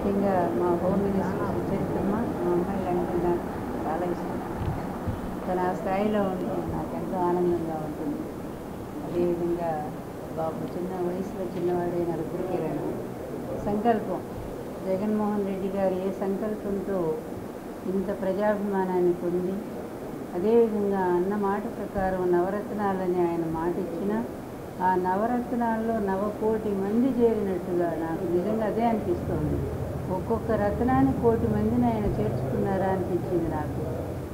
ముఖ్యంగా మా home minister సుచరితమ్మ మా అమ్మాయిలు అంటే నాకు చాలా ఇష్టం తను ఆ స్థాయిలో ఉంటే నాకు ఎంతో ఆనందంగా ఉంటుంది అదేవిధంగా బాబు చిన్న వయసులో చిన్నవాడైన రుద్రకిరణ్ సంకల్పం జగన్మోహన్ రెడ్డి గారు ఏ సంకల్పంతో ఇంత ప్రజాభిమానాన్ని పొంది అదేవిధంగా అన్న మాట ప్రకారం నవరత్నాలని ఆయన మాట ఇచ్చిన ఆ నవరత్నాల్లో నవకోటి మంది చేరినట్టుగా నాకు నిజంగా అదే అనిపిస్తోంది ఒక్కొక్క రత్నాన్ని కోటి మందిని ఆయన చేర్చుకున్నారా అనిపించింది నాకు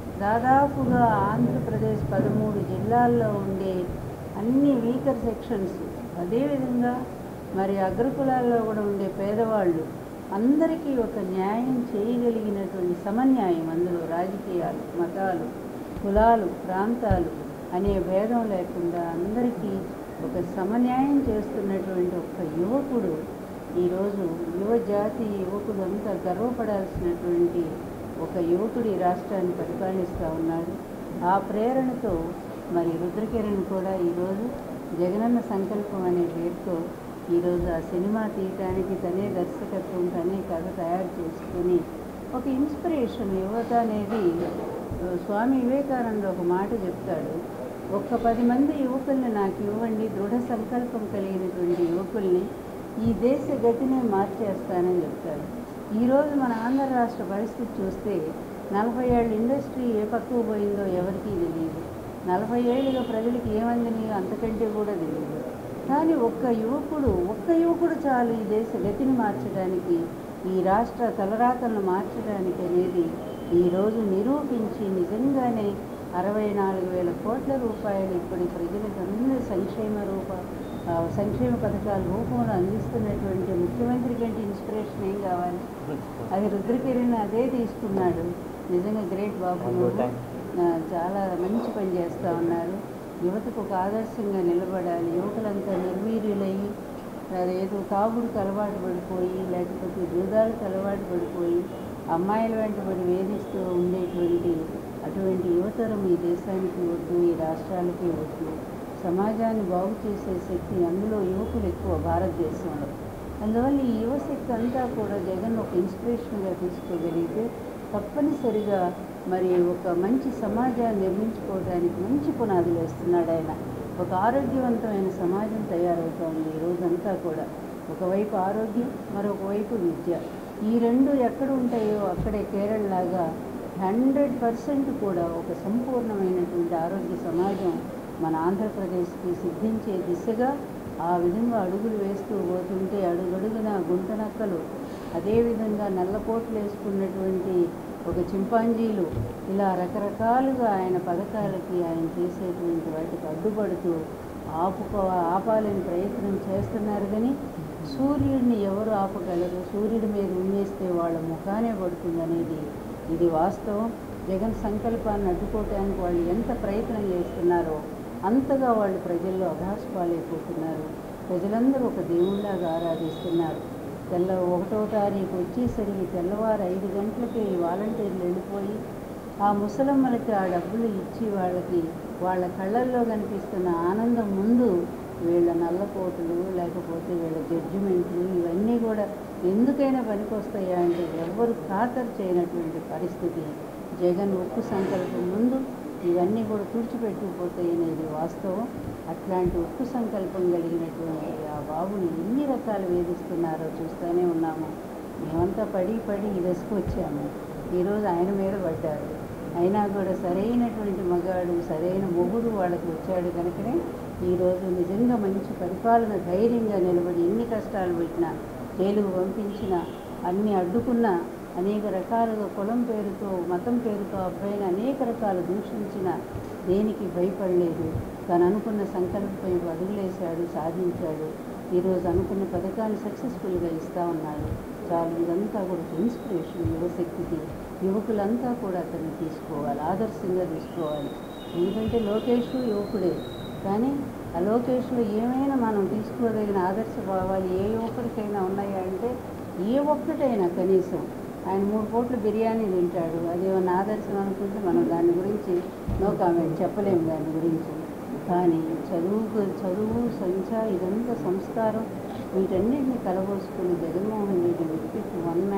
దాదాపుగా ఆంధ్రప్రదేశ్ పదమూడు జిల్లాల్లో ఉండే అన్ని వీకర్ సెక్షన్స్ అదేవిధంగా మరి అగ్రకులాల్లో కూడా ఉండే పేదవాళ్ళు అందరికీ ఒక న్యాయం చేయగలిగినటువంటి సమన్యాయం అందులో రాజకీయాలు మతాలు కులాలు ప్రాంతాలు అనే భేదం లేకుండా అందరికీ ఒక సమన్యాయం చేస్తున్నటువంటి ఒక యువకుడు ఈరోజు యువ జాతి యువకుడు అంతా గర్వపడాల్సినటువంటి ఒక యువకుడు ఈ రాష్ట్రాన్ని పరిపాలిస్తూ ఉన్నాడు ఆ ప్రేరణతో మరి రుద్రకిరణ్ కూడా ఈరోజు జగనన్న సంకల్పం అనే పేరుతో ఈరోజు ఆ సినిమా తీయటానికి తనే దర్శకత్వం తనే కథ తయారు చేసుకుని ఒక ఇన్స్పిరేషన్ యువత అనేది ఆ, స్వామి వివేకానంద ఒక మాట చెప్తాడు ఒక్క పది మంది యువకుల్ని నాకు ఇవ్వండి దృఢ సంకల్పం కలిగినటువంటి యువకుల్ని ఈ దేశ గతినే మార్చేస్తానని చెప్తాడు ఈరోజు మన ఆంధ్ర రాష్ట్ర పరిస్థితి చూస్తే నలభై ఏళ్ళ ఇండస్ట్రీ ఏ పక్కకు పోయిందో ఎవరికీ తెలియదు నలభై ఏళ్ళుగా ప్రజలకు ఏమందినాయో అంతకంటే కూడా తెలియదు కానీ ఒక్క యువకుడు ఒక్క యువకుడు చాలు ఈ దేశ గతిని మార్చడానికి ఈ రాష్ట్ర తలరాతలను మార్చడానికి అనేది ఈరోజు నిరూపించి నిజంగానే అరవై నాలుగు వేల కోట్ల రూపాయలు ఇప్పటి ప్రజలకు అందరి సంక్షేమ రూప ఆ, సంక్షేమ పథకాల రూపంలో అందిస్తున్నటువంటి ముఖ్యమంత్రి కంటే ఇన్స్పిరేషన్ ఏం కావాలి అది రుద్రకిరణ్ అదే తీసుకున్నాడు నిజంగా గ్రేట్ బాబు నువ్వు ఆ, చాలా మంచి పని చేస్తూ ఉన్నారు యువతకు ఒక ఆదర్శంగా నిలబడాలి యువకులంతా నిర్వీర్యులయ్యి అదేదో తాగుడుకు అలవాటు పడిపోయి లేకపోతే జూదాలకు అలవాటు పడిపోయి అమ్మాయిల వెంటబడి వేధిస్తూ ఉండేటువంటి అటువంటి యువతరం ఈ దేశానికి వద్దు ఈ రాష్ట్రాలకి వద్దు సమాజాన్ని బాగు చేసే శక్తి అందులో యువకులు ఎక్కువ భారతదేశంలో అందువల్ల ఈ యువశక్తి అంతా కూడా జగన్ ఒక ఇన్స్పిరేషన్గా తీసుకోగలిగితే తప్పనిసరిగా మరి ఒక మంచి సమాజాన్ని నిర్మించుకోవడానికి మంచి పునాదులు వేస్తున్నాడు ఆయన ఒక ఆరోగ్యవంతమైన సమాజం తయారవుతోంది ఈ రోజంతా కూడా ఒకవైపు ఆరోగ్యం మరొక వైపు విద్య ఈ రెండు ఎక్కడ ఉంటాయో అక్కడే కేరళ లాగా హండ్రెడ్ పర్సెంట్ కూడా ఒక సంపూర్ణమైనటువంటి ఆరోగ్య సమాజం మన ఆంధ్రప్రదేశ్కి సిద్ధించే దిశగా ఆ విధంగా అడుగులు వేస్తూ పోతుంటే అడుగడుగున గుంటనక్కలు అదేవిధంగా నల్లపోట్లు వేసుకున్నటువంటి ఒక చింపాంజీలు ఇలా రకరకాలుగా ఆయన పథకాలకి ఆయన చేసేటువంటి వాటికి అడ్డుపడుతూ ఆపుకో ఆపాలని ప్రయత్నం చేస్తున్నారు కానీ సూర్యుడిని ఎవరు ఆపగలరు సూర్యుడి మీద ఉమ్మేస్తే వాళ్ళ ముఖానే పడుతుందనేది ఇది వాస్తవం జగన్ సంకల్పాన్ని అడ్డుకోవటానికి వాళ్ళు ఎంత ప్రయత్నం చేస్తున్నారో అంతగా వాళ్ళు ప్రజల్లో అభాసపాలైపోతున్నారు ప్రజలందరూ ఒక దేవుళ్ళలాగా ఆరాధిస్తున్నారు తెల్ల ఒకటో తారీఖు వచ్చేసరికి తెల్లవారు ఐదు గంటలకి ఈ వాలంటీర్లు వెళ్ళిపోయి ఆ ముసలమ్మలకి ఆ డబ్బులు ఇచ్చి వాళ్ళకి వాళ్ళ కళ్ళల్లో కనిపిస్తున్న ఆనందం ముందు వీళ్ళ నల్లపోటులు లేకపోతే వీళ్ళ జడ్జిమెంట్లు ఇవన్నీ కూడా ఎందుకైనా పనికొస్తాయా అంటే ఎవ్వరు ఖాతరు చేయనటువంటి పరిస్థితి జగన్ ఉక్కు సంకల్పం ముందు ఇవన్నీ కూడా తుడిచిపెట్టుకుపోతాయి అనేది వాస్తవం అట్లాంటి ఉక్కు సంకల్పం కలిగినటువంటి ఆ బాబుని ఎన్ని రకాలు వేధిస్తున్నారో చూస్తూనే ఉన్నాము మేమంతా పడి పడి ఈ దశకు వచ్చాము ఈరోజు ఆయన మీద పడ్డారు అయినా కూడా సరైనటువంటి మగాడు సరైన మొగుడు వాళ్ళకి వచ్చాడు కనుకనే ఈరోజు నిజంగా మంచి పరిపాలన ధైర్యంగా నిలబడి ఎన్ని కష్టాలు పెట్టినా జైలుకు పంపించిన అన్ని అడ్డుకున్నా అనేక రకాలుగా కులం పేరుతో మతం పేరుతో అబ్బాయిని అనేక రకాలు దూషించిన దేనికి భయపడలేదు తను అనుకున్న సంకల్పంపై అడుగులేశాడు సాధించాడు ఈరోజు అనుకున్న పథకాన్ని సక్సెస్ఫుల్గా ఇస్తూ ఉన్నాడు చాలు ఇదంతా కూడా ఒక ఇన్స్పిరేషన్ యువశక్తికి యువకులంతా కూడా అతన్ని తీసుకోవాలి ఆదర్శంగా తీసుకోవాలి ఎందుకంటే లోకేష్ యువకుడే కానీ ఆ లోకేష్లో ఏమైనా మనం తీసుకోదగిన ఆదర్శ భావాలు ఏ యువకుడికైనా ఉన్నాయా అంటే ఏ ఒక్కటైనా కనీసం ఆయన మూడు పూట్ల బిర్యానీ తింటాడు అదేమన్నా ఆదర్శం అనుకుంటే మనం దాని గురించి నో కామెంట్ చెప్పలేము దాని గురించి కానీ చదువుకు చదువు సంచ ఇదంతా సంస్కారం వీటన్నిటిని కలబోసుకుని జగన్మోహన్ రెడ్డి వ్యక్తిత్వం వన్ మ్యాన్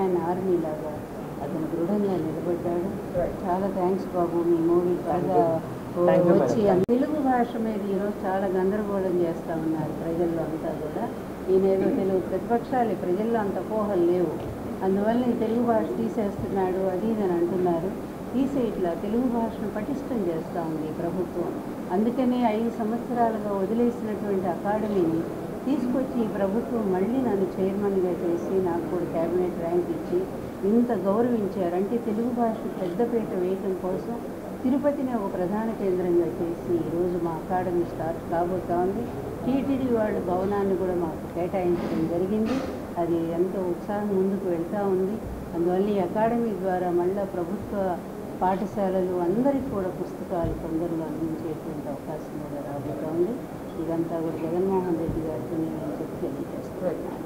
అకాడమీ లాగా అతను దృఢంగా నిలబడ్డాడు చాలా థ్యాంక్స్ బాబు మీ మూవీ బాగా Thank you, వచ్చి madam. తెలుగు భాష మీద ఈరోజు చాలా గందరగోళం చేస్తూ ఉన్నారు ప్రజల్లో అంతా కూడా ఈయనేదో తెలుగు ప్రతిపక్షాలు ప్రజల్లో అంత పోహలు లేవు అందువల్ల ఈ తెలుగు భాష తీసేస్తున్నాడు అది ఇది అని అంటున్నారు తీసేయట్లా తెలుగు భాషను పటిష్టం చేస్తూ ఉంది ఈ ప్రభుత్వం అందుకనే ఐదు సంవత్సరాలుగా వదిలేసినటువంటి అకాడమీని తీసుకొచ్చి ఈ ప్రభుత్వం మళ్ళీ నన్ను చైర్మన్గా చేసి నాకు కూడా క్యాబినెట్ ర్యాంక్ ఇచ్చి ఇంత గౌరవించారు అంటే తెలుగు భాష పెద్దపీట వేయటం కోసం తిరుపతిని ఒక ప్రధాన కేంద్రంగా చేసి ఈరోజు మా అకాడమీ స్టార్ట్ కాబోతా ఉంది టీటీడీ వాళ్ళ భవనాన్ని కూడా మాకు కేటాయించడం జరిగింది అది ఎంతో ఉత్సాహం ముందుకు వెళ్తూ ఉంది అందువల్ల ఈ అకాడమీ ద్వారా మళ్ళా ప్రభుత్వ పాఠశాలలు అందరికీ కూడా పుస్తకాలు తొందరగా అందించేటువంటి అవకాశం కూడా రాబోతా ఉంది ఇదంతా కూడా జగన్మోహన్ రెడ్డి గారికి నేను చెప్పి తెలియజేస్తున్నాను